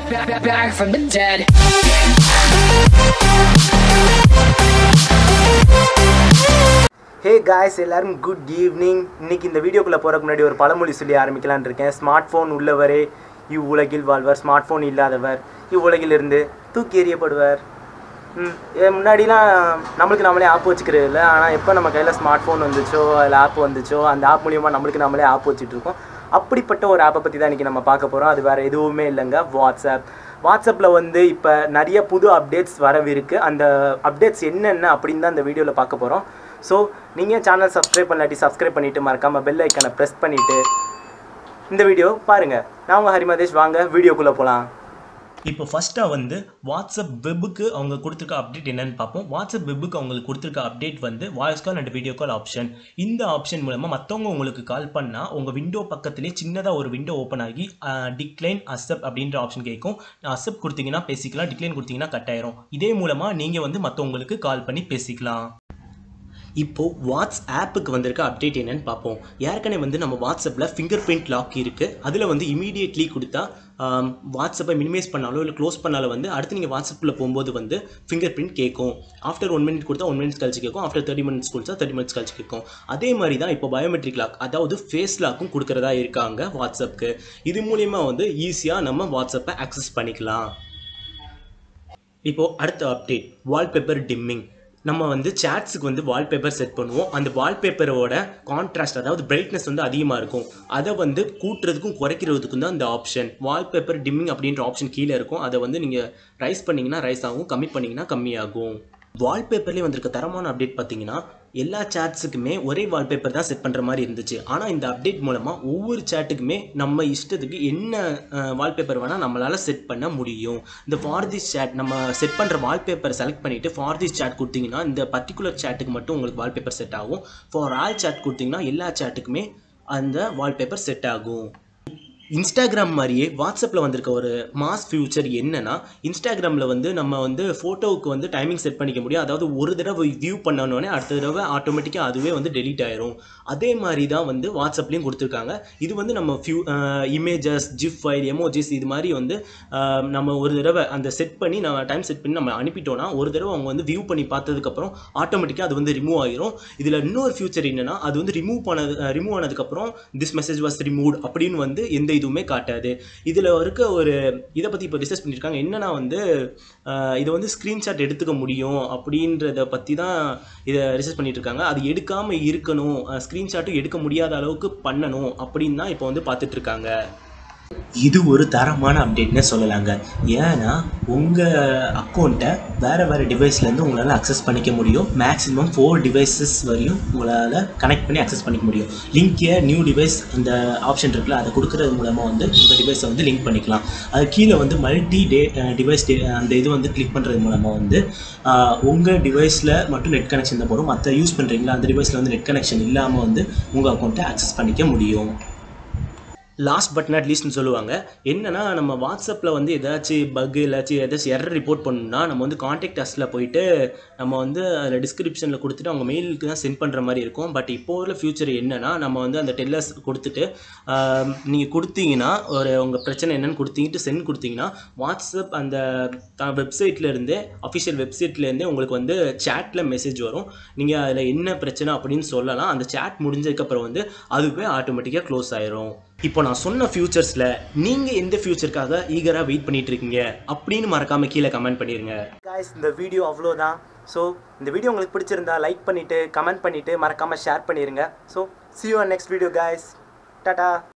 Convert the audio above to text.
back, back, back from the dead. Hey guys எல்லாரும் good evening இன்னைக்கு இந்த வீடியோக்குள்ளே போகிறதுக்கு முன்னாடி ஒரு பழமொழி சொல்லி ஆரம்பிக்கலாம்னு இருக்கேன் ஸ்மார்ட் ஃபோன் உள்ளவரே இவ்வுலகில் வாழ்வர் ஸ்மார்ட் ஃபோன் இல்லாதவர் இவ்வுலகிலிருந்து தூக்கி எறியப்படுவர் ம், ஏ, முன்னாடிலாம் நம்மளுக்கு நம்மளே ஆப் வச்சுக்கிறது இல்லை ஆனால் எப்போ நம்ம கையில் ஸ்மார்ட் ஃபோன் வந்துச்சோ அதில் ஆப் வந்துச்சோ அந்த ஆப் மூலியமாக நம்மளுக்கு நம்மளே ஆப் வச்சுட்டு இருக்கோம் அப்படிப்பட்ட ஒரு ஆப்பை பற்றி தான் இன்றைக்கி நம்ம பார்க்க போகிறோம் அது வேறு எதுவுமே இல்லைங்க வாட்ஸ்அப் வாட்ஸ்அப்பில் வந்து இப்போ நிறைய புது அப்டேட்ஸ் வரவிருக்கு அந்த அப்டேட்ஸ் என்னென்ன அப்படின்னு தான் இந்த வீடியோவில் பார்க்க போகிறோம் ஸோ நீங்கள் சேனல் சப்ஸ்கிரைப் பண்ணாட்டி சப்ஸ்கிரைப் பண்ணிவிட்டு மறக்காமல் பெல் ஐக்கனை ப்ரெஸ் பண்ணிவிட்டு இந்த வீடியோ பாருங்கள் நான் உங்கள் ஹரிமதேஷ் வாங்க வீடியோக்குள்ளே போகலாம் இப்போ ஃபஸ்ட்டாக வந்து வாட்ஸ்அப் வெப்புக்கு அவங்க கொடுத்துருக்க அப்டேட் என்னன்னு பார்ப்போம் வாட்ஸ்அப் வெப்புக்கு அவங்களுக்கு கொடுத்துருக்க அப்டேட் வந்து voice call and video call option இந்த ஆப்ஷன் மூலமாக மற்றவங்க உங்களுக்கு கால் பண்ணால் உங்கள் விண்டோ பக்கத்துலேயே சின்னதாக ஒரு விண்டோ ஓப்பன் ஆகி டிக்ளைன் அசப் அப்படின்ற ஆப்ஷன் கேட்கும் அசப் கொடுத்தீங்கன்னா பேசிக்கலாம் டிக்ளைன் கொடுத்தீங்கன்னா கட் ஆயிரும் இதே மூலமாக நீங்கள் வந்து மற்றவங்களுக்கு கால் பண்ணி பேசிக்கலாம் இப்போ வாட்ஸ் ஆப்புக்கு வந்திருக்க அப்டேட் என்னன்னு பார்ப்போம் ஏற்கனவே வந்து நம்ம வாட்ஸ்அப்பில் ஃபிங்கர் பிரிண்ட் லாக் இருக்குது அதில் வந்து இமீடியட்லி கொடுத்தா ஆம், வாட்ஸ்அப்பை மினிமைஸ் பண்ணாலோ இல்லை க்ளோஸ் பண்ணாலோ வந்து அடுத்து நீங்கள் வாட்ஸ்அப்பில் போகும்போது வந்து ஃபிங்கர் பிரிண்ட் கேட்கும் ஆஃப்டர் ஒன் மினிட் கொடுத்தா ஒன் மினிட்ஸ் கழிச்சு கேட்கும் ஆஃப்டர் தேர்ட்டி மினிட்ஸ் கொடுத்தா தேர்ட்டி மினிட்ஸ் கழிச்சு கேட்கும் அதே மாதிரி தான் இப்போ பயோமெட்ரிக் லாக் அதாவது ஃபேஸ் லாக்கும் கொடுக்குறதா இருக்காங்க வாட்ஸ்அப்புக்கு இது மூலிமா வந்து ஈஸியாக நம்ம வாட்ஸ்அப்பை ஆக்சஸ் பண்ணிக்கலாம் இப்போ அடுத்த அப்டேட் வால்பேப்பர் டிம்மிங் நம்ம வந்து சேட்ஸுக்கு வந்து வால்பேப்பர் செட் பண்ணுவோம் அந்த வால்பேப்பரோட கான்ட்ராஸ்ட் அதாவது பிரைட்னஸ் வந்து அதிகமாக இருக்கும் அதை வந்து கூட்டுறதுக்கும் குறைக்கிறதுக்கும் தான் இந்த ஆப்ஷன் வால்பேப்பர் டிம்மிங் அப்படின்ற ஆப்ஷன் கீழே இருக்கும் அதை வந்து நீங்கள் ரைஸ் பண்ணிங்கன்னா ரைஸ் ஆகும் கம்மி பண்ணிங்கன்னா கம்மியாகும் வால்பேப்பர்லேயே வந்திருக்க தரமான அப்டேட் பார்த்தீங்கன்னா எல்லா சேட்ஸுக்குமே ஒரே வால்பேப்பர் தான் செட் பண்ணுற மாதிரி இருந்துச்சு ஆனால் இந்த அப்டேட் மூலமாக ஒவ்வொரு சேட்டுக்குமே நம்ம இஷ்டத்துக்கு என்ன வால்பேப்பர் வேணால் நம்மளால் செட் பண்ண முடியும் இந்த ஃபார் திஸ் சேட் நம்ம செட் பண்ணுற வால்பேப்பர் செலக்ட் பண்ணிவிட்டு ஃபார் திஸ் சேட் கொடுத்தீங்கன்னா இந்த பர்டிகுலர் சேட்டுக்கு மட்டும் உங்களுக்கு வால்பேப்பர் செட் ஆகும் ஃபார் ஆல் சேட் கொடுத்தீங்கன்னா எல்லா சேட்டுக்குமே அந்த வால்பேப்பர் செட் ஆகும் இன்ஸ்டாகிராம் மாதிரியே வாட்ஸ்அப்பில் வந்திருக்க ஒரு மாஸ் ஃபியூச்சர் என்னன்னா இன்ஸ்டாகிராமில் வந்து நம்ம வந்து ஃபோட்டோவுக்கு வந்து டைமிங் செட் பண்ணிக்க முடியும் அதாவது ஒரு தடவை வியூ பண்ணனோடனே அடுத்த தடவை ஆட்டோமேட்டிக்காக அதுவே வந்து டெலீட் ஆயிரும் அதே மாதிரி தான் வந்து வாட்ஸ்அப்லேயும் கொடுத்துருக்காங்க இது வந்து நம்ம few images gif file emojis இது மாதிரி வந்து ஆஹ், நம்ம ஒரு தடவை அந்த செட் பண்ணி நம்ம டைம் செட் பண்ணி நம்ம அனுப்பிட்டோம்னா ஒரு தடவை அவங்க வந்து வியூ பண்ணி பார்த்ததுக்கப்புறம் ஆட்டோமேட்டிக்காக அது வந்து ரிமூவ் ஆகிரும் இதில் இன்னொரு ஃபியூச்சர் என்னன்னா அது வந்து ரிமூவ் பண்ணது ரிமூவ் ஆனதுக்கப்புறம் திஸ் மெசேஜ் வாஸ் ரிமூவ்ட் அப்படின்னு வந்து எந்த இதுவுமே காட்டாது இதில் இருக்க ஒரு இதை பற்றி இப்போ ரிசர்ச் பண்ணியிருக்காங்க என்னன்னா வந்து ஆஹ், இதை வந்து ஸ்க்ரீன்ஷாட் எடுத்துக்க முடியும் அப்படின்றத பற்றி தான் இதை ரிசர்ச் பண்ணிட்டு இருக்காங்க அது எடுக்காமல் இருக்கணும் ஸ்க்ரீன்ஷாட்டும் எடுக்க முடியாத அளவுக்கு பண்ணணும் அப்படின்னு தான் இப்போ வந்து பார்த்துட்டு இருக்காங்க இது ஒரு தரமான அப்டேட்னே சொல்லலாங்க ஏன்னா உங்கள் அக்கௌண்ட்டை வேறு வேறு டிவைஸ்லேருந்து உங்களால் அக்சஸ் பண்ணிக்க முடியும் மேக்ஸிமம் ஃபோர் டிவைசஸ் வரையும் உங்களால் கனெக்ட் பண்ணி அக்சஸ் பண்ணிக்க முடியும் லிங்க் நியூ டிவைஸ் அந்த ஆப்ஷன் இருக்குல்ல அதை கொடுக்கறது மூலமாக வந்து உங்கள் டிவைஸை வந்து லிங்க் பண்ணிக்கலாம் அது கீழே வந்து மல்டி டே டிவைஸ் டே அந்த இது வந்து கிளிக் பண்ணுறது மூலமாக வந்து உங்கள் டிவைஸில் மட்டும் நெட் கனெக்ஷன் தான் போடும் மற்ற யூஸ் பண்ணுறீங்களா அந்த டிவைஸில் வந்து நெட் கனெக்ஷன் இல்லாமல் வந்து உங்கள் அக்கௌண்ட்டை அக்சஸ் பண்ணிக்க முடியும் லாஸ்ட் பட் நாட் லீஸ்ட்னு சொல்லுவாங்க என்னன்னா நம்ம வாட்ஸ்அப்பில் வந்து ஏதாச்சும் பக் ஏதாச்சும் ஏதாச்சும் எரர் ரிப்போர்ட் பண்ணணும்னா நம்ம வந்து காண்டாக்ட் அஸில் போயிட்டு நம்ம வந்து அதில் டிஸ்கிரிப்ஷனில் கொடுத்துட்டு அவங்க மெயிலுக்கு தான் சென்ட் பண்ணுற மாதிரி இருக்கும் பட் இப்போ உள்ள ஃபியூச்சர் என்னன்னா நம்ம வந்து அந்த டெல்லர்ஸ் கொடுத்துட்டு நீங்கள் கொடுத்தீங்கன்னா ஒரு உங்கள் பிரச்சனை என்னன்னு கொடுத்தீங்கிட்டு சென்ட் கொடுத்தீங்கன்னா வாட்ஸ்அப் அந்த வெப்சைட்லேருந்தே அஃபிஷியல் வெப்சைட்லேருந்தே உங்களுக்கு வந்து சேட்டில் மெசேஜ் வரும் நீங்கள் அதில் என்ன பிரச்சனை அப்படின்னு சொல்லலாம் அந்த சேட் முடிஞ்சதுக்கப்புறம் வந்து அதுவே ஆட்டோமேட்டிக்காக க்ளோஸ் ஆயிரும் இப்போ நான் சொன்ன ஃபியூச்சர்ஸில் நீங்கள் எந்த ஃபியூச்சருக்காக ஈகராக வெயிட் பண்ணிட்டு இருக்கீங்க அப்படின்னு மறக்காம கீழே கமெண்ட் பண்ணிடுங்க காய்ஸ் இந்த வீடியோ அவ்வளோதான் ஸோ இந்த வீடியோ உங்களுக்கு பிடிச்சிருந்தா லைக் பண்ணிவிட்டு கமெண்ட் பண்ணிவிட்டு மறக்காமல் ஷேர் பண்ணிடுங்க so see you on next video guys Tata